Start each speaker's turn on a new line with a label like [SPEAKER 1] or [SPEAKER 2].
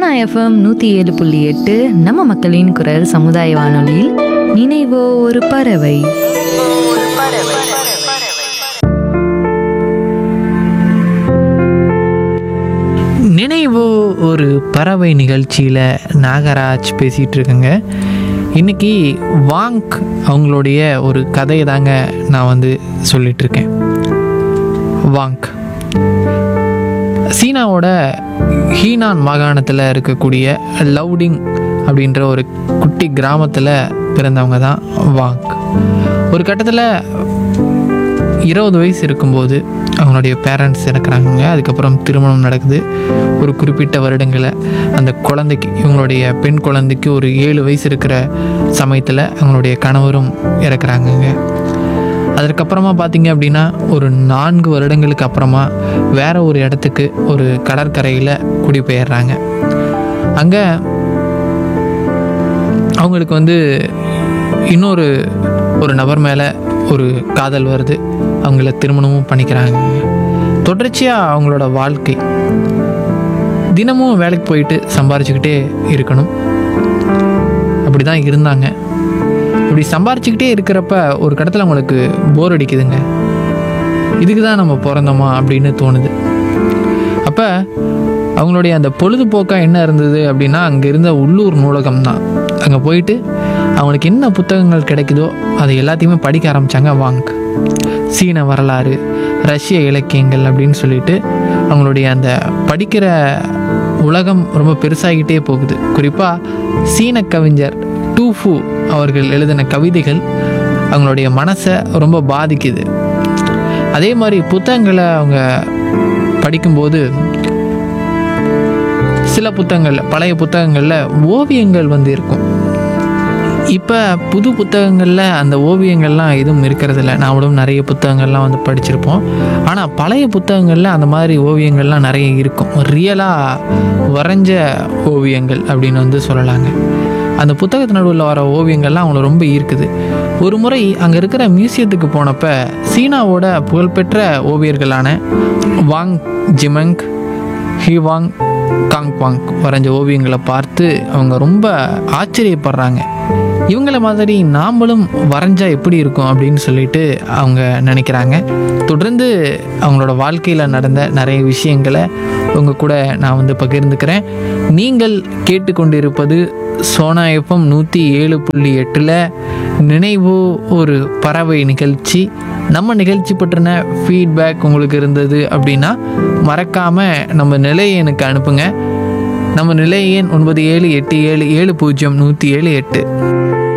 [SPEAKER 1] Sona FM நூற்றி ஏழு புள்ளி எட்டு நம்ம மக்களின் குரல் சமுதாய வானொலியில் நினைவோ ஒரு பறவை
[SPEAKER 2] நினைவு ஒரு பறவை நிகழ்ச்சியில் நாகராஜ் பேசிகிட்டு இருக்கேங்க இன்னைக்கு வாங்க் அவங்களுடைய ஒரு கதையை தாங்க நான் வந்து சொல்லிட்டு இருக்கேன் வாங்க் சீனாவோட ஹீனான் மாகாணத்தில் இருக்கக்கூடிய லவுடிங் அப்படின்ற ஒரு குட்டி கிராமத்தில் பிறந்தவங்க தான் வாங்க் ஒரு கட்டத்தில் இருபது வயசு இருக்கும்போது அவங்களுடைய பேரண்ட்ஸ் இறக்குறாங்க அதுக்கப்புறம் திருமணம் நடக்குது ஒரு குறிப்பிட்ட வருடங்களை அந்த குழந்தைக்கு இவங்களுடைய பெண் குழந்தைக்கு ஒரு ஏழு வயசு இருக்கிற சமயத்தில் அவங்களுடைய கணவரும் இறக்குறாங்கங்க அதற்கப்புறமா பார்த்தீங்க அப்படின்னா ஒரு நான்கு வருடங்களுக்கு அப்புறமா வேற ஒரு இடத்துக்கு ஒரு கடற்கரையில் குடிபெயர்றாங்க அங்கே அவங்களுக்கு வந்து இன்னொரு ஒரு நபர் மேலே ஒரு காதல் வருது அவங்கள திருமணமும் பண்ணிக்கிறாங்க தொடர்ச்சியாக அவங்களோட வாழ்க்கை தினமும் வேலைக்கு போயிட்டு சம்பாரிச்சுக்கிட்டே இருக்கணும் அப்படி தான் இருந்தாங்க இப்படி சம்பாரிச்சுக்கிட்டே இருக்கிறப்ப ஒரு கடத்தில் அவங்களுக்கு போர் அடிக்குதுங்க இதுக்கு தான் நம்ம பிறந்தோமா அப்படின்னு தோணுது அப்போ அவங்களுடைய அந்த பொழுதுபோக்காக என்ன இருந்தது அப்படின்னா அங்கே இருந்த உள்ளூர் நூலகம் தான் அங்கே போயிட்டு அவங்களுக்கு என்ன புத்தகங்கள் கிடைக்குதோ அது எல்லாத்தையுமே படிக்க ஆரம்பித்தாங்க வாங்க சீன வரலாறு ரஷ்ய இலக்கியங்கள் அப்படின்னு சொல்லிட்டு அவங்களுடைய அந்த படிக்கிற உலகம் ரொம்ப பெருசாகிட்டே போகுது குறிப்பாக சீன கவிஞர் டூஃபு அவர்கள் எழுதின கவிதைகள் அவங்களுடைய மனசை ரொம்ப பாதிக்குது அதே மாதிரி புத்தகங்களை அவங்க படிக்கும்போது சில புத்தகங்களில் பழைய புத்தகங்களில் ஓவியங்கள் வந்து இருக்கும் இப்போ புது புத்தகங்களில் அந்த ஓவியங்கள்லாம் எதுவும் இருக்கிறதில்ல நாமளும் நிறைய புத்தகங்கள்லாம் வந்து படிச்சிருப்போம் ஆனால் பழைய புத்தகங்களில் அந்த மாதிரி ஓவியங்கள்லாம் நிறைய இருக்கும் ரியலாக வரைஞ்ச ஓவியங்கள் அப்படின்னு வந்து சொல்லலாங்க அந்த புத்தகத்து நடுவில் வர ஓவியங்கள்லாம் அவங்கள ரொம்ப ஈர்க்குது ஒரு முறை அங்கே இருக்கிற மியூசியத்துக்கு போனப்ப சீனாவோட புகழ்பெற்ற ஓவியர்களான வாங் ஜிமெங் ஹிவாங் காங்வாங் வரைஞ்ச ஓவியங்களை பார்த்து அவங்க ரொம்ப ஆச்சரியப்படுறாங்க இவங்கள மாதிரி நாமளும் வரைஞ்சா எப்படி இருக்கும் அப்படின்னு சொல்லிட்டு அவங்க நினைக்கிறாங்க தொடர்ந்து அவங்களோட வாழ்க்கையில் நடந்த நிறைய விஷயங்களை உங்கள் கூட நான் வந்து பகிர்ந்துக்கிறேன் நீங்கள் கேட்டுக்கொண்டிருப்பது சோனா எஃப்எம் நூற்றி ஏழு புள்ளி எட்டில் நினைவு ஒரு பறவை நிகழ்ச்சி நம்ம நிகழ்ச்சி பற்றின ஃபீட்பேக் உங்களுக்கு இருந்தது அப்படின்னா மறக்காமல் நம்ம நிலையை எனக்கு அனுப்புங்க நம்ம நிலை எண் ஒன்பது ஏழு எட்டு ஏழு ஏழு பூஜ்ஜியம் நூற்றி ஏழு எட்டு